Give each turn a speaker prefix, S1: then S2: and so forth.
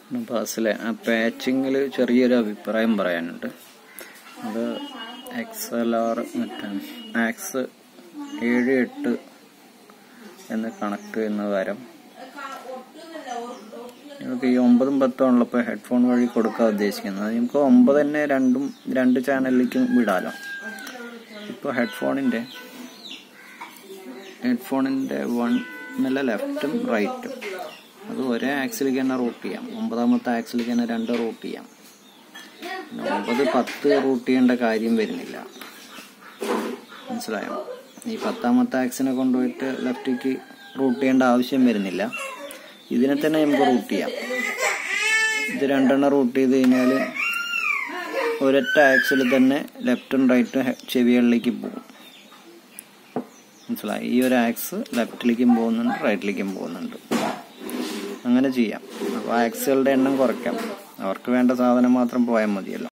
S1: ബസ്സിലെ ആ പാച്ചിങ്ങിൽ ചെറിയൊരു അഭിപ്രായം പറയാനുണ്ട് അത് എക്സ് എൽ ആർ മറ്റേ ആക്സ് ഏഴ് എട്ട് എന്ന് കണക്ട് ചെയ്യുന്ന പകരം നമുക്ക് ഈ ഒമ്പതും പത്തും ഉള്ളപ്പോൾ ഹെഡ്ഫോൺ വഴി കൊടുക്കാൻ ഉദ്ദേശിക്കുന്നത് നമുക്ക് ഒമ്പത് തന്നെ രണ്ടും രണ്ട് ചാനലിലേക്കും വിടാലോ ഇപ്പോൾ ഹെഡ്ഫോണിൻ്റെ ഹെഡ്ഫോണിൻ്റെ വൺ നല്ല ലെഫ്റ്റും റൈറ്റും അത് ഒരേ ആക്സിലേക്ക് തന്നെ റൂട്ട് ചെയ്യാം ഒമ്പതാമത്തെ ആക്സിലേക്ക് തന്നെ രണ്ട് റൂട്ട് ചെയ്യാം പിന്നെ ഒമ്പത് പത്ത് റൂട്ട് ചെയ്യേണ്ട കാര്യം വരുന്നില്ല മനസ്സിലായോ ഈ പത്താമത്തെ ആക്സിനെ കൊണ്ടുപോയിട്ട് ലെഫ്റ്റിലേക്ക് റൂട്ട് ചെയ്യേണ്ട ആവശ്യം വരുന്നില്ല ഇതിനെ തന്നെ നമുക്ക് റൂട്ട് ചെയ്യാം ഇത് രണ്ടെണ്ണം റൂട്ട് ചെയ്ത് കഴിഞ്ഞാൽ ഒരൊറ്റ ആക്സിൽ തന്നെ ലെഫ്റ്റും റൈറ്റും ചെവികളിലേക്ക് പോകും മനസ്സിലായി ഈ ഒരു ആക്സ് ലെഫ്റ്റിലേക്കും പോകുന്നുണ്ട് റൈറ്റിലേക്കും പോകുന്നുണ്ട് അങ്ങനെ ചെയ്യാം അപ്പോൾ ആക്സുകളുടെ എണ്ണം കുറയ്ക്കാം അവർക്ക് വേണ്ട സാധനം മാത്രം പോയാൽ മതിയല്ലോ